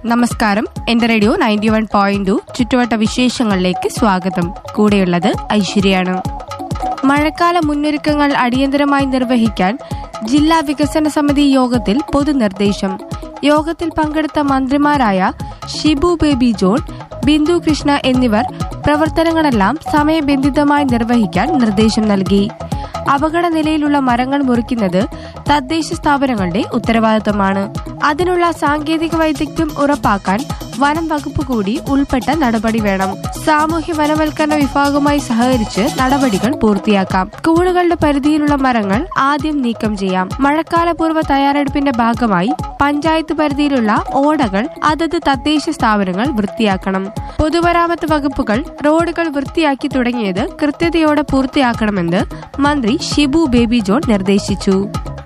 നമസ്കാരം എന്റെ radio ninety one point two ചുറ്റുവട്ട വിശേഷങ്ങളിലേക്ക് സ്വാഗതം കൂടെയുള്ളത് ഐശ്വര്യാണ് മഴക്കാല മുന്നൊരുക്കങ്ങൾ അടിയന്തരമായി നിർവഹിക്കാൻ ജില്ലാ വികസന സമിതി യോഗത്തിൽ പൊതുനിർദ്ദേശം യോഗത്തിൽ പങ്കെടുത്ത മന്ത്രിമാരായ ഷിബു ബേബി ജോൺ ബിന്ദു കൃഷ്ണ എന്നിവർ പ്രവർത്തനങ്ങളെല്ലാം സമയബന്ധിതമായി നിർവഹിക്കാൻ നിർദ്ദേശം നൽകി അപകട നിലയിലുള്ള മരങ്ങൾ മുറിക്കുന്നത് തദ്ദേശ സ്ഥാപനങ്ങളുടെ ഉത്തരവാദിത്തമാണ് അതിനുള്ള സാങ്കേതിക വൈദഗ്ധ്യം ഉറപ്പാക്കാൻ വനം വകുപ്പ് കൂടി ഉൾപ്പെട്ട നടപടി വേണം സാമൂഹ്യ വനവൽക്കരണ വിഭാഗവുമായി സഹകരിച്ച് നടപടികൾ പൂർത്തിയാക്കാം സ്കൂളുകളുടെ പരിധിയിലുള്ള മരങ്ങൾ ആദ്യം നീക്കം ചെയ്യാം മഴക്കാലപൂർവ്വ തയ്യാറെടുപ്പിന്റെ ഭാഗമായി പഞ്ചായത്ത് പരിധിയിലുള്ള ഓടകൾ അതത് തദ്ദേശ സ്ഥാപനങ്ങൾ വൃത്തിയാക്കണം പൊതുമരാമത്ത് വകുപ്പുകൾ റോഡുകൾ വൃത്തിയാക്കി തുടങ്ങിയത് കൃത്യതയോടെ പൂർത്തിയാക്കണമെന്ന് മന്ത്രി ഷിബു ബേബി ജോൺ നിർദ്ദേശിച്ചു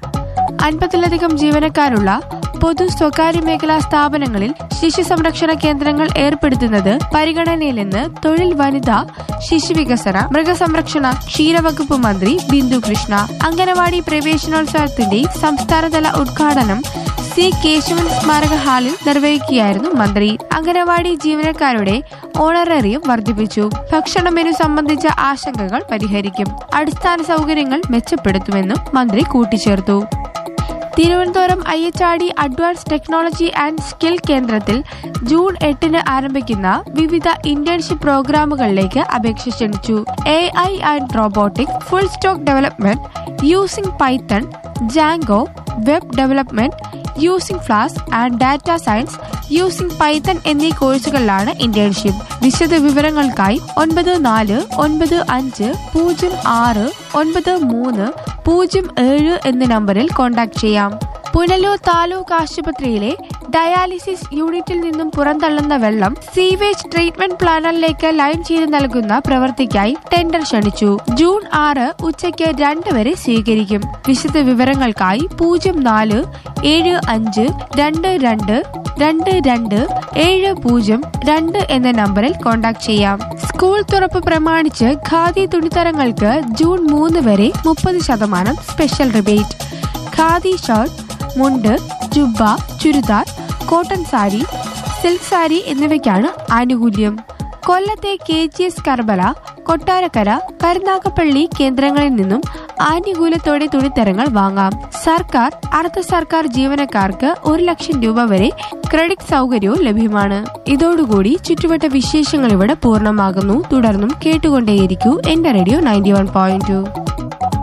അൻപതിലധികം ജീവനക്കാരുള്ള പൊതു സ്വകാര്യ മേഖലാ സ്ഥാപനങ്ങളിൽ ശിശു സംരക്ഷണ കേന്ദ്രങ്ങൾ ഏർപ്പെടുത്തുന്നത് പരിഗണനയിലെന്ന് തൊഴിൽ വനിതാ ശിശുവികസന മൃഗസംരക്ഷണ ക്ഷീരവകുപ്പ് മന്ത്രി ബിന്ദു കൃഷ്ണ അംഗനവാടി പ്രവേശനോത്സവത്തിന്റെ സംസ്ഥാനതല ഉദ്ഘാടനം സി കേശവൻ സ്മാരക ഹാളിൽ നിർവഹിക്കുകയായിരുന്നു മന്ത്രി അംഗനവാടി ജീവനക്കാരുടെ ഓണറേറിയം വർദ്ധിപ്പിച്ചു ഭക്ഷണ മെനു സംബന്ധിച്ച ആശങ്കകൾ പരിഹരിക്കും അടിസ്ഥാന സൗകര്യങ്ങൾ മെച്ചപ്പെടുത്തുമെന്നും മന്ത്രി കൂട്ടിച്ചേർത്തു Thiruvananthapuram I H R D advance technology and skill കേന്ദ്രത്തിൽ ജൂൺ എട്ടിന് ആരംഭിക്കുന്ന വിവിധ ഇന്റേൺഷിപ്പ് പ്രോഗ്രാമുകളിലേക്ക് അപേക്ഷ ക്ഷണിച്ചു A I and robotics full stack development using Python Django web development using Flask and data science using Python എന്നീ കോഴ്സുകളിലാണ് ഇന്റേൺഷിപ്പ് വിശദ വിവരങ്ങൾക്കായി ഒൻപത് നാല് ഒൻപത് അഞ്ച് പൂജ്യം ആറ് ഒൻപത് മൂന്ന് പൂജ്യം ഏഴ് എന്ന നമ്പറിൽ കോൺടാക്ട് ചെയ്യാം പുനലൂർ താലൂക്ക് ആശുപത്രിയിലെ ഡയാലിസിസ് യൂണിറ്റിൽ നിന്നും പുറന്തള്ളുന്ന വെള്ളം സീവേജ് ട്രീറ്റ്മെന്റ് പ്ലാനറിലേക്ക് ലൈൻ ചെയ്ത് നൽകുന്ന പ്രവൃത്തിക്കായി ടെൻഡർ ക്ഷണിച്ചു ജൂൺ ആറ് ഉച്ചയ്ക്ക് രണ്ട് വരെ സ്വീകരിക്കും വിശദ വിവരങ്ങൾക്കായി പൂജ്യം നാല് ഏഴ് അഞ്ച് രണ്ട് രണ്ട് രണ്ട് രണ്ട് ഏഴ് പൂജ്യം രണ്ട് എന്ന നമ്പറിൽ കോൺടാക്ട് ചെയ്യാം സ്കൂൾ തുറപ്പ് പ്രമാണിച്ച് ഖാദി തുണിത്തരങ്ങൾക്ക് ജൂൺ മൂന്ന് വരെ മുപ്പത് ശതമാനം special rebate khadi shirt mundu jubba churidar cotton saree silk saree എന്നിവയ്ക്കാണ് ആനുകൂല്യം കൊല്ലത്തെ K G S Karbala Kottarakkara Karunagappally കേന്ദ്രങ്ങളിൽ നിന്നും ആനുകൂല്യത്തോടെ തുണിത്തരങ്ങൾ വാങ്ങാം സർക്കാർ അർദ്ധ സർക്കാർ ജീവനക്കാർക്ക് ഒരു ലക്ഷം രൂപ വരെ ക്രെഡിറ്റ് സൗകര്യവും ലഭ്യമാണ് ഇതോടുകൂടി ചുറ്റുവട്ട വിശേഷങ്ങൾ ഇവിടെ പൂർണ്ണമാകുന്നു തുടർന്നും കേട്ടുകൊണ്ടേയിരിക്കൂ എന്റെ radio ninety one point to